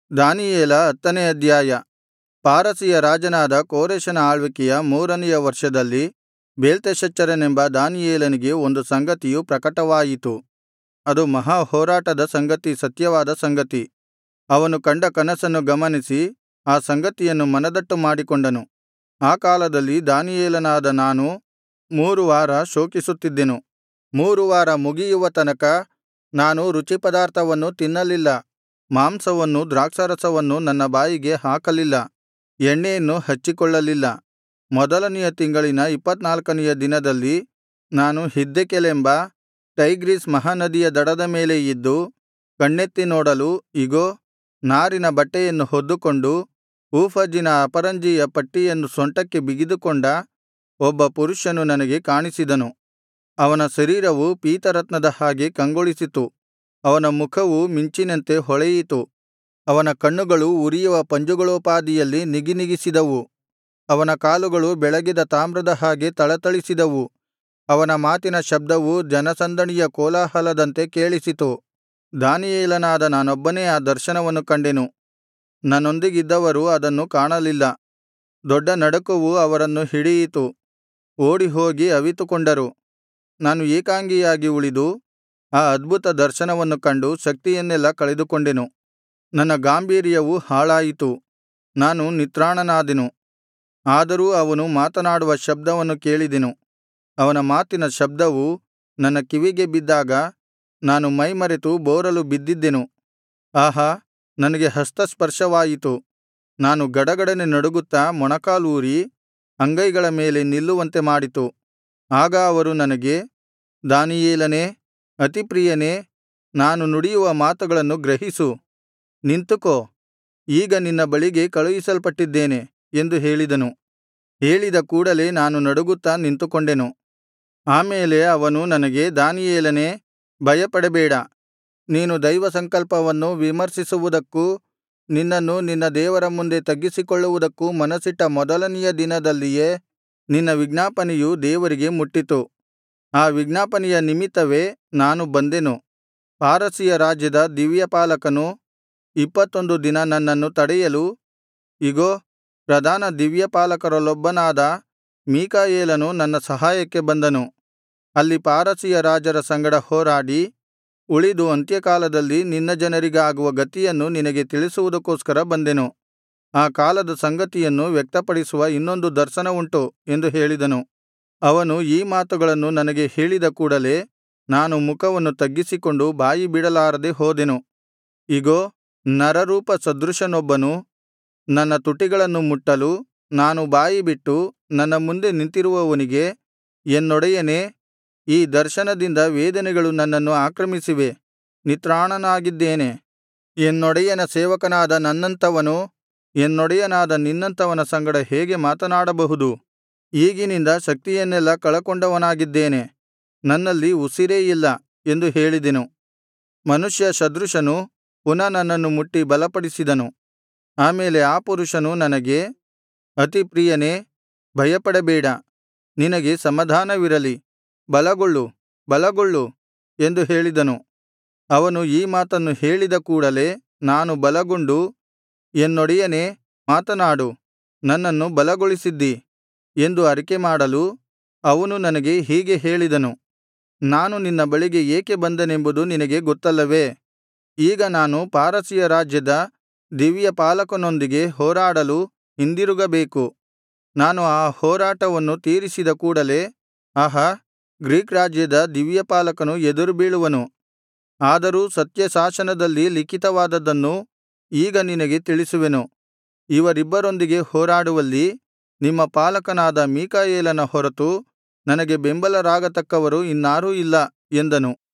ದಾನಿಯೇಲ ಹತ್ತನೇ ಅಧ್ಯಾಯ ಪಾರಸಿಯ ರಾಜನಾದ ಕೋರೆಷನ ಆಳ್ವಿಕೆಯ ಮೂರನೆಯ ವರ್ಷದಲ್ಲಿ ಬೇಲ್ತೆಶಚ್ಚರನೆಂಬ ದಾನಿಯೇಲನಿಗೆ ಒಂದು ಸಂಗತಿಯು ಪ್ರಕಟವಾಯಿತು ಅದು ಮಹಾ ಹೋರಾಟದ ಸಂಗತಿ ಸತ್ಯವಾದ ಸಂಗತಿ ಅವನು ಕಂಡ ಕನಸನ್ನು ಗಮನಿಸಿ ಆ ಸಂಗತಿಯನ್ನು ಮನದಟ್ಟು ಮಾಡಿಕೊಂಡನು ಆ ಕಾಲದಲ್ಲಿ ದಾನಿಯೇಲನಾದ ನಾನು ಮೂರು ವಾರ ಶೋಕಿಸುತ್ತಿದ್ದೆನು ಮೂರು ವಾರ ಮುಗಿಯುವ ತನಕ ನಾನು ರುಚಿಪದಾರ್ಥವನ್ನು ತಿನ್ನಲಿಲ್ಲ ಮಾಂಸವನ್ನೂ ದ್ರಾಕ್ಷಾರಸವನ್ನೂ ನನ್ನ ಬಾಯಿಗೆ ಹಾಕಲಿಲ್ಲ ಎಣ್ಣೆಯನ್ನು ಹಚ್ಚಿಕೊಳ್ಳಲಿಲ್ಲ ಮೊದಲನೆಯ ತಿಂಗಳಿನ ಇಪ್ಪತ್ತನಾಲ್ಕನೆಯ ದಿನದಲ್ಲಿ ನಾನು ಹಿದ್ದೆಕೆಲೆಂಬ ಟೈಗ್ರೀಸ್ ಮಹಾನದಿಯ ದಡದ ಮೇಲೆ ಇದ್ದು ಕಣ್ಣೆತ್ತಿ ನೋಡಲು ಇಗೋ ನಾರಿನ ಬಟ್ಟೆಯನ್ನು ಹೊದ್ದುಕೊಂಡು ಊಫಜಿನ ಅಪರಂಜಿಯ ಪಟ್ಟಿಯನ್ನು ಸೊಂಟಕ್ಕೆ ಬಿಗಿದುಕೊಂಡ ಒಬ್ಬ ಪುರುಷನು ನನಗೆ ಕಾಣಿಸಿದನು ಅವನ ಶರೀರವು ಪೀತರತ್ನದ ಹಾಗೆ ಕಂಗೊಳಿಸಿತು ಅವನ ಮುಖವು ಮಿಂಚಿನಂತೆ ಹೊಳೆಯಿತು ಅವನ ಕಣ್ಣುಗಳು ಉರಿಯುವ ಪಂಜುಗಳೋಪಾದಿಯಲ್ಲಿ ನಿಗಿನಿಗಿಸಿದವು ಅವನ ಕಾಲುಗಳು ಬೆಳಗಿದ ತಾಮ್ರದ ಹಾಗೆ ಥಳಥಳಿಸಿದವು ಅವನ ಮಾತಿನ ಶಬ್ದವು ಜನಸಂದಣಿಯ ಕೋಲಾಹಲದಂತೆ ಕೇಳಿಸಿತು ದಾನಿಯೇಲನಾದ ನಾನೊಬ್ಬನೇ ಆ ದರ್ಶನವನ್ನು ಕಂಡೆನು ನನ್ನೊಂದಿಗಿದ್ದವರು ಅದನ್ನು ಕಾಣಲಿಲ್ಲ ದೊಡ್ಡ ನಡುಕವು ಅವರನ್ನು ಹಿಡಿಯಿತು ಓಡಿಹೋಗಿ ಅವಿತುಕೊಂಡರು ನಾನು ಏಕಾಂಗಿಯಾಗಿ ಉಳಿದು ಆ ಅದ್ಭುತ ದರ್ಶನವನ್ನು ಕಂಡು ಶಕ್ತಿಯನ್ನೆಲ್ಲಾ ಕಳೆದುಕೊಂಡೆನು ನನ್ನ ಗಾಂಭೀರ್ಯವು ಹಾಳಾಯಿತು ನಾನು ನಿತ್ರಾಣನಾದೆನು ಆದರೂ ಅವನು ಮಾತನಾಡುವ ಶಬ್ದವನ್ನು ಕೇಳಿದೆನು ಅವನ ಮಾತಿನ ಶಬ್ದವು ನನ್ನ ಕಿವಿಗೆ ಬಿದ್ದಾಗ ನಾನು ಮೈಮರೆತು ಬೋರಲು ಬಿದ್ದಿದ್ದೆನು ಆಹಾ ನನಗೆ ಹಸ್ತಸ್ಪರ್ಶವಾಯಿತು ನಾನು ಗಡಗಡನೆ ನಡುಗುತ್ತಾ ಮೊಣಕಾಲೂರಿ ಅಂಗೈಗಳ ಮೇಲೆ ನಿಲ್ಲುವಂತೆ ಮಾಡಿತು ಆಗ ಅವರು ನನಗೆ ದಾನಿಯೇಲನೇ ಅತಿಪ್ರಿಯನೇ ನಾನು ನುಡಿಯುವ ಮಾತುಗಳನ್ನು ಗ್ರಹಿಸು ನಿಂತುಕೋ ಈಗ ನಿನ್ನ ಬಳಿಗೆ ಕಳುಹಿಸಲ್ಪಟ್ಟಿದ್ದೇನೆ ಎಂದು ಹೇಳಿದನು ಹೇಳಿದ ಕೂಡಲೆ ನಾನು ನಡುಗುತ್ತಾ ನಿಂತುಕೊಂಡೆನು ಆಮೇಲೆ ಅವನು ನನಗೆ ದಾನಿಯೇಲನೇ ಭಯಪಡಬೇಡ ನೀನು ದೈವಸಂಕಲ್ಪವನ್ನು ವಿಮರ್ಶಿಸುವುದಕ್ಕೂ ನಿನ್ನನ್ನು ನಿನ್ನ ದೇವರ ಮುಂದೆ ತಗ್ಗಿಸಿಕೊಳ್ಳುವುದಕ್ಕೂ ಮನಸ್ಸಿಟ್ಟ ಮೊದಲನೆಯ ದಿನದಲ್ಲಿಯೇ ನಿನ್ನ ವಿಜ್ಞಾಪನೆಯು ದೇವರಿಗೆ ಮುಟ್ಟಿತು ಆ ವಿಜ್ಞಾಪನೆಯ ನಿಮಿತ್ತವೇ ನಾನು ಬಂದೆನು ಪಾರಸಿಯ ರಾಜ್ಯದ ದಿವ್ಯಪಾಲಕನು ಇಪ್ಪತ್ತೊಂದು ದಿನ ನನ್ನನ್ನು ತಡೆಯಲು ಇಗೋ ಪ್ರಧಾನ ದಿವ್ಯಪಾಲಕರಲ್ಲೊಬ್ಬನಾದ ಮೀಕಾಯೇಲನು ನನ್ನ ಸಹಾಯಕ್ಕೆ ಬಂದನು ಅಲ್ಲಿ ಪಾರಸಿಯ ರಾಜರ ಸಂಗಡ ಹೋರಾಡಿ ಉಳಿದು ಅಂತ್ಯಕಾಲದಲ್ಲಿ ನಿನ್ನ ಜನರಿಗಾಗುವ ಗತಿಯನ್ನು ನಿನಗೆ ತಿಳಿಸುವುದಕ್ಕೋಸ್ಕರ ಬಂದೆನು ಆ ಕಾಲದ ಸಂಗತಿಯನ್ನು ವ್ಯಕ್ತಪಡಿಸುವ ಇನ್ನೊಂದು ದರ್ಶನವುಂಟು ಎಂದು ಹೇಳಿದನು ಅವನು ಈ ಮಾತುಗಳನ್ನು ನನಗೆ ಹೇಳಿದ ಕೂಡಲೆ ನಾನು ಮುಖವನ್ನು ತಗ್ಗಿಸಿಕೊಂಡು ಬಾಯಿ ಬಿಡಲಾರದೆ ಹೋದೆನು ಇಗೋ ನರರೂಪ ಸದೃಶನೊಬ್ಬನು ನನ್ನ ತುಟಿಗಳನ್ನು ಮುಟ್ಟಲು ನಾನು ಬಾಯಿಬಿಟ್ಟು ನನ್ನ ಮುಂದೆ ನಿಂತಿರುವವನಿಗೆ ಎನ್ನೊಡೆಯನೇ ಈ ದರ್ಶನದಿಂದ ವೇದನೆಗಳು ನನ್ನನ್ನು ಆಕ್ರಮಿಸಿವೆ ನಿತ್ರಾಣನಾಗಿದ್ದೇನೆ ಎನ್ನೊಡೆಯನ ಸೇವಕನಾದ ನನ್ನಂಥವನು ಎನ್ನೊಡೆಯನಾದ ನಿನ್ನಂಥವನ ಸಂಗಡ ಹೇಗೆ ಮಾತನಾಡಬಹುದು ಈಗಿನಿಂದ ಶಕ್ತಿಯನ್ನೆಲ್ಲಾ ಕಳಕೊಂಡವನಾಗಿದ್ದೇನೆ ನನ್ನಲ್ಲಿ ಉಸಿರೇ ಇಲ್ಲ ಎಂದು ಹೇಳಿದೆನು ಮನುಷ್ಯ ಸದೃಶನು ಪುನಃ ನನ್ನನ್ನು ಮುಟ್ಟಿ ಬಲಪಡಿಸಿದನು ಆಮೇಲೆ ಆ ಪುರುಷನು ನನಗೆ ಅತಿಪ್ರಿಯನೇ ಭಯಪಡಬೇಡ ನಿನಗೆ ಸಮಾಧಾನವಿರಲಿ ಬಲಗೊಳ್ಳು ಬಲಗೊಳ್ಳು ಎಂದು ಹೇಳಿದನು ಅವನು ಈ ಮಾತನ್ನು ಹೇಳಿದ ಕೂಡಲೆ ನಾನು ಬಲಗೊಂಡು ಎನ್ನೊಡೆಯನೇ ಮಾತನಾಡು ನನ್ನನ್ನು ಬಲಗೊಳಿಸಿದ್ದೀ ಎಂದು ಅರಿಕೆಮಾಡಲು ಅವನು ನನಗೆ ಹೀಗೆ ಹೇಳಿದನು ನಾನು ನಿನ್ನ ಬಳಿಗೆ ಏಕೆ ಬಂದೆನೆಂಬುದು ನಿನಗೆ ಗೊತ್ತಲ್ಲವೇ ಈಗ ನಾನು ಪಾರಸಿಯ ರಾಜ್ಯದ ದಿವ್ಯಪಾಲಕನೊಂದಿಗೆ ಹೋರಾಡಲು ಹಿಂದಿರುಗಬೇಕು ನಾನು ಆ ಹೋರಾಟವನ್ನು ತೀರಿಸಿದ ಕೂಡಲೆ ಆಹಾ ಗ್ರೀಕ್ ರಾಜ್ಯದ ದಿವ್ಯಪಾಲಕನು ಎದುರುಬೀಳುವನು ಆದರೂ ಸತ್ಯಶಾಸನದಲ್ಲಿ ಲಿಖಿತವಾದದ್ದನ್ನು ಈಗ ನಿನಗೆ ತಿಳಿಸುವೆನು ಇವರಿಬ್ಬರೊಂದಿಗೆ ಹೋರಾಡುವಲ್ಲಿ ನಿಮ್ಮ ಪಾಲಕನಾದ ಮೀಕಾಯೇಲನ ಹೊರತು ನನಗೆ ಬೆಂಬಲರಾಗತಕ್ಕವರು ಇನ್ನಾರೂ ಇಲ್ಲ ಎಂದನು